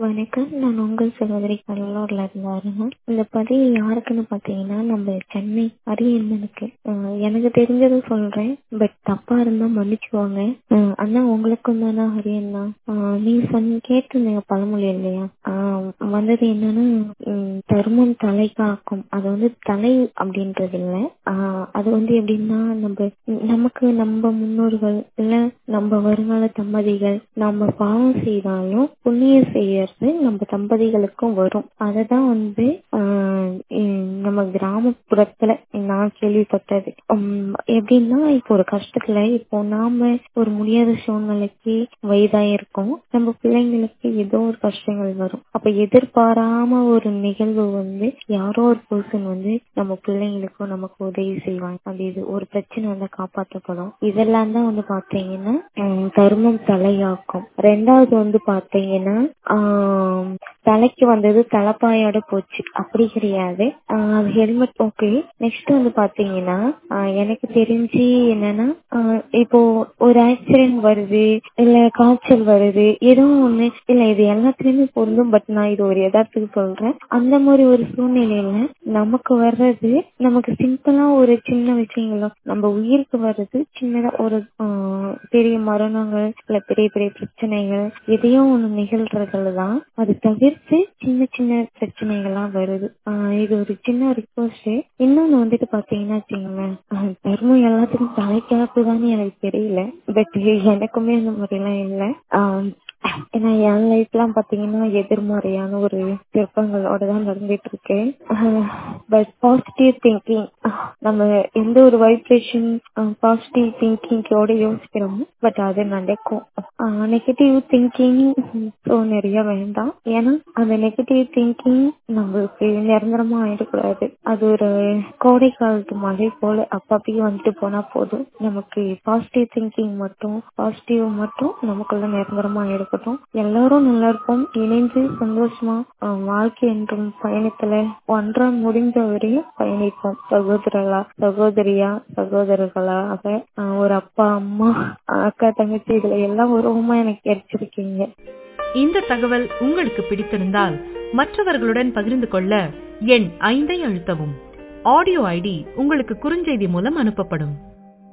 வணக்கம் நான் உங்கள் சகோதரி கடலூர்ல இருந்து அருணா இந்த பதிவு யாருக்குன்னு பார்த்தீங்கன்னா நம்ம சென்னை அரியண்ணனுக்கு அஹ் எனக்கு தெரிஞ்சதை சொல்றேன் பட் தப்பா இருந்தா மன்னிச்சுக்கோங்க அஹ் அண்ணா உங்களுக்கும் தானா ஹரியண்ணா அஹ் நீங்க சொன்ன கேட்டிருந்தீங்க பழமொழி இல்லையா அஹ் வந்தது என்னன்னா உம் தர்மம் தலை காக்கும் அது வந்து தலை அப்படின்றது இல்ல ஆஹ் அது வந்து எப்படின்னா நம்ம நமக்கு நம்ம முன்னோர்கள் இல்ல நம்ம வருங்கால தம்பதிகள் நம்ம பாவம் செய்தாலும் புண்ணியம் செய்யறது நம்ம தம்பதிகளுக்கும் வரும் அததான் வந்து ஆஹ் உம் நம்ம கிராமப்புறத்துல நான் கேள்விப்பட்டது உம் எப்படின்னா இப்போ ஒரு கஷ்டத்துல இப்போ நாம ஒரு முடியாத சூழ்நிலைக்கு வயதாயிருக்கோம் நம்ம பிள்ளைங்களுக்கு ஏதோ ஒரு கஷ்டங்கள் வரும் அப்ப எதிர்பாராம ஒரு நிகழ்வு வந்து யாரோ ஒரு பர்சன் வந்து நம்ம பிள்ளைங்களுக்கும் நமக்கு உதவி செய்வாங்க அப்படி இது ஒரு பிரச்சனை வந்து காப்பாற்றப்படும் இதெல்லாம் தான் வந்து பாத்தீங்கன்னா உம் தர்மம் தலையாக்கும் ரெண்டாவது வந்து பாத்தீங்கன்னா ஆஹ் தலைக்கு வந்தது தலைப்பாயோட போச்சு அப்படி கிடையாது ஹெல்மெட் ஓகே நெக்ஸ்ட் வந்து பாத்தீங்கன்னா ஆஹ் எனக்கு தெரிஞ்சு என்னன்னா ஆஹ் இப்போ ஒரு ஆக்சிடென்ட் வருது இல்ல காய்ச்சல் வருது ஏதோ ஒண்ணு இல்ல இது எல்லாத்துலயுமே பொருந்தும் பட் நான் இது ஒரு யதார்த்தத்துக்கு சொல்றேன் அந்த மாதிரி ஒரு சூழ்நிலையில நமக்கு வர்றது நமக்கு சிம்பிளா ஒரு சின்ன விஷயங்களோ நம்ம உயிருக்கு வர்றது சின்னதா ஒரு ஆஹ் பெரிய மரணங்கள் இல்ல பெரிய பெரிய பிரச்சனைகள் எதையோ ஒண்ணு நிகழ்றதுல தான் அது தவிர்த்து சின்ன சின்ன பிரச்சனைகள்லாம் வருது ஆஹ் இது ஒரு சின்ன ரிக்வஸ்ட் இன்னொன்னு வந்துட்டு பாத்தீங்கன்னா வச்சுக்கோங்களேன் ஆஹ் தர்மம் எல்லாத்துக்கும் தலைக்காப்பு தானே எனக்கு தெரியல பட் எனக்குமே அந்த மாதிரி எல்லாம் இல்லை ஆஹ் ஏன்னா என் லைஃப்லாம் பாத்தீங்கன்னா எதிர்மறையான ஒரு திருப்பங்களோட தான் நடந்துட்டு இருக்கேன் பட் பாசிட்டிவ் திங்கிங் நம்ம எந்த ஒரு வைப்ரேஷன் பாசிட்டிவ் திங்கிங்கோட யோசிக்கிறோமோ பட் அது நடக்கும் நெகட்டிவ் திங்கிங் ஸோ நிறைய வேண்டாம் ஏன்னா அந்த நெகட்டிவ் திங்கிங் நம்மளுக்கு நிரந்தரமா ஆயிடக்கூடாது அது ஒரு கோடை காலத்து மழை போல அப்பப்பயும் வந்துட்டு போனா போதும் நமக்கு பாசிட்டிவ் திங்கிங் மட்டும் பாசிட்டிவ் மட்டும் நமக்குள்ள நிரந்தரமா இருக்கட்டும் எல்லாரும் நல்லா இருப்போம் இணைந்து சந்தோஷமா வாழ்க்கை என்றும் பயணத்துல ஒன்றா முடிந்த வரையும் பயணிப்போம் சகோதரர்களா சகோதரியா சகோதரர்களாக ஒரு அப்பா அம்மா அக்கா தங்கச்சி இதுல எல்லாம் உருவமா எனக்கு கிடைச்சிருக்கீங்க இந்த தகவல் உங்களுக்கு பிடித்திருந்தால் மற்றவர்களுடன் பகிர்ந்து கொள்ள எண் ஐந்தை அழுத்தவும் ஆடியோ ஐடி உங்களுக்கு குறுஞ்செய்தி மூலம் அனுப்பப்படும்